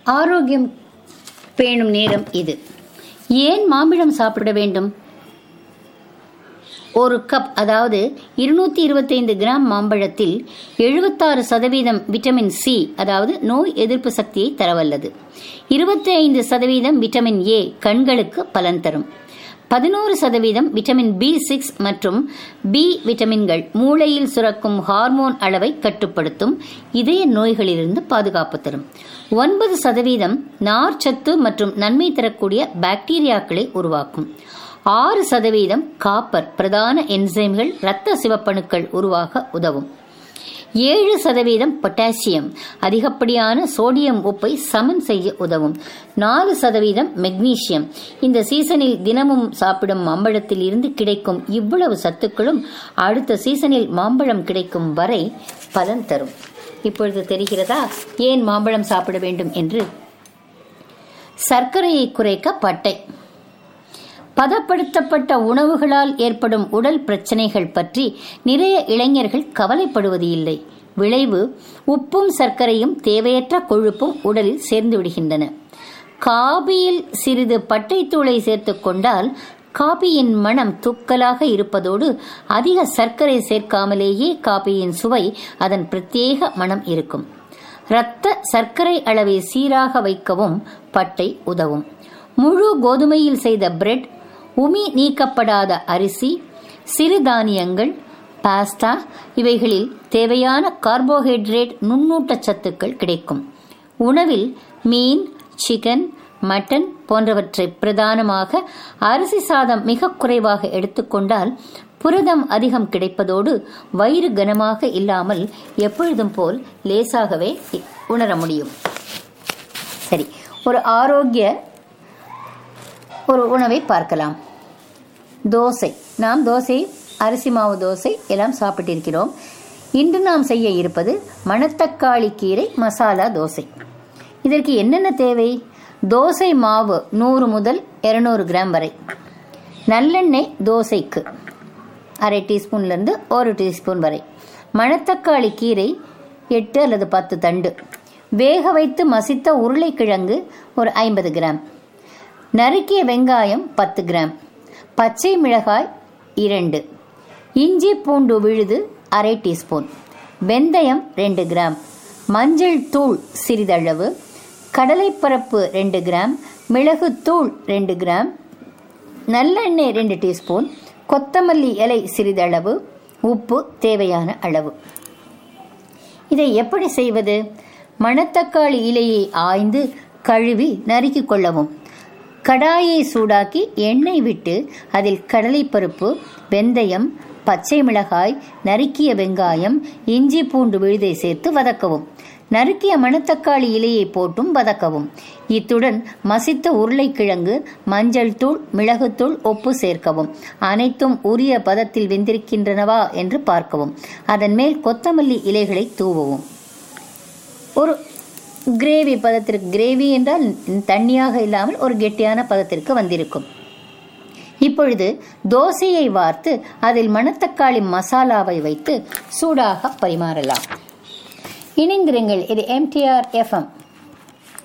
ஆரோக்கியம் பேணும் நேரம் இது ஏன் மாம்பழம் சாப்பிட வேண்டும் ஒரு கப் அதாவது இருநூத்தி இருபத்தைந்து கிராம் மாம்பழத்தில் எழுபத்தாறு சதவீதம் விட்டமின் சி அதாவது நோய் எதிர்ப்பு சக்தியை தரவல்லது இருபத்தி ஐந்து சதவீதம் விட்டமின் ஏ கண்களுக்கு பலன் தரும் பதினோரு சதவீதம் விட்டமின் பி சிக்ஸ் மற்றும் பி விட்டமின்கள் மூளையில் சுரக்கும் ஹார்மோன் அளவை கட்டுப்படுத்தும் இதய நோய்களிலிருந்து பாதுகாப்பு தரும் ஒன்பது சதவீதம் நார்ச்சத்து மற்றும் நன்மை தரக்கூடிய பாக்டீரியாக்களை உருவாக்கும் ஆறு சதவீதம் காப்பர் பிரதான என்சைம்கள் இரத்த சிவப்பணுக்கள் உருவாக உதவும் ஏழு சதவீதம் பொட்டாசியம் அதிகப்படியான சோடியம் உப்பை சமன் செய்ய உதவும் நாலு சதவீதம் மெக்னீசியம் இந்த சீசனில் தினமும் சாப்பிடும் மாம்பழத்தில் இருந்து கிடைக்கும் இவ்வளவு சத்துக்களும் அடுத்த சீசனில் மாம்பழம் கிடைக்கும் வரை பலன் தரும் இப்பொழுது தெரிகிறதா ஏன் மாம்பழம் சாப்பிட வேண்டும் என்று சர்க்கரையை குறைக்க பட்டை பதப்படுத்தப்பட்ட உணவுகளால் ஏற்படும் உடல் பிரச்சனைகள் பற்றி நிறைய இளைஞர்கள் கவலைப்படுவது இல்லை விளைவு உப்பும் சர்க்கரையும் தேவையற்ற கொழுப்பும் உடலில் சேர்ந்து விடுகின்றன காபியில் சிறிது பட்டைத்தூளை சேர்த்துக் கொண்டால் காபியின் மனம் துக்கலாக இருப்பதோடு அதிக சர்க்கரை சேர்க்காமலேயே காபியின் சுவை அதன் பிரத்யேக மனம் இருக்கும் இரத்த சர்க்கரை அளவை சீராக வைக்கவும் பட்டை உதவும் முழு கோதுமையில் செய்த பிரெட் உமி நீக்கப்படாத அரிசி சிறுதானியங்கள் பாஸ்தா இவைகளில் தேவையான கார்போஹைட்ரேட் நுண்ணூட்ட சத்துக்கள் கிடைக்கும் உணவில் மீன் சிக்கன் மட்டன் போன்றவற்றை பிரதானமாக அரிசி சாதம் மிக குறைவாக எடுத்துக்கொண்டால் புரதம் அதிகம் கிடைப்பதோடு வயிறு கனமாக இல்லாமல் எப்பொழுதும் போல் லேசாகவே உணர முடியும் சரி ஒரு ஆரோக்கிய ஒரு உணவை பார்க்கலாம் தோசை நாம் தோசை அரிசி மாவு தோசை எல்லாம் சாப்பிட்டிருக்கிறோம் இன்று நாம் செய்ய இருப்பது மணத்தக்காளி கீரை மசாலா தோசை இதற்கு என்னென்ன தேவை தோசை மாவு நூறு முதல் இருநூறு கிராம் வரை நல்லெண்ணெய் தோசைக்கு அரை டீஸ்பூன்லேருந்து ஒரு டீஸ்பூன் வரை மணத்தக்காளி கீரை எட்டு அல்லது பத்து தண்டு வேக வைத்து மசித்த உருளைக்கிழங்கு ஒரு ஐம்பது கிராம் நறுக்கிய வெங்காயம் பத்து கிராம் பச்சை மிளகாய் இரண்டு இஞ்சி பூண்டு விழுது அரை டீஸ்பூன் வெந்தயம் ரெண்டு கிராம் மஞ்சள் தூள் சிறிதளவு கடலைப்பரப்பு ரெண்டு கிராம் மிளகு தூள் ரெண்டு கிராம் நல்லெண்ணெய் ரெண்டு டீஸ்பூன் கொத்தமல்லி இலை சிறிதளவு உப்பு தேவையான அளவு இதை எப்படி செய்வது மணத்தக்காளி இலையை ஆய்ந்து கழுவி நறுக்கிக் கொள்ளவும் கடாயை சூடாக்கி எண்ணெய் விட்டு அதில் கடலைப்பருப்பு வெந்தயம் பச்சை மிளகாய் நறுக்கிய வெங்காயம் இஞ்சி பூண்டு விழுதை சேர்த்து வதக்கவும் நறுக்கிய மணத்தக்காளி இலையை போட்டும் வதக்கவும் இத்துடன் மசித்த உருளைக்கிழங்கு மஞ்சள் தூள் மிளகுத்தூள் உப்பு சேர்க்கவும் அனைத்தும் உரிய பதத்தில் வெந்திருக்கின்றனவா என்று பார்க்கவும் அதன் மேல் கொத்தமல்லி இலைகளை தூவவும் ஒரு கிரேவி பதத்திற்கு கிரேவி என்றால் தண்ணியாக இல்லாமல் ஒரு கெட்டியான பதத்திற்கு வந்திருக்கும் இப்பொழுது தோசையை வார்த்து அதில் மணத்தக்காளி மசாலாவை வைத்து சூடாக பரிமாறலாம் இணைந்திருங்கள் இது எம்டிஆர் எஃப்எம்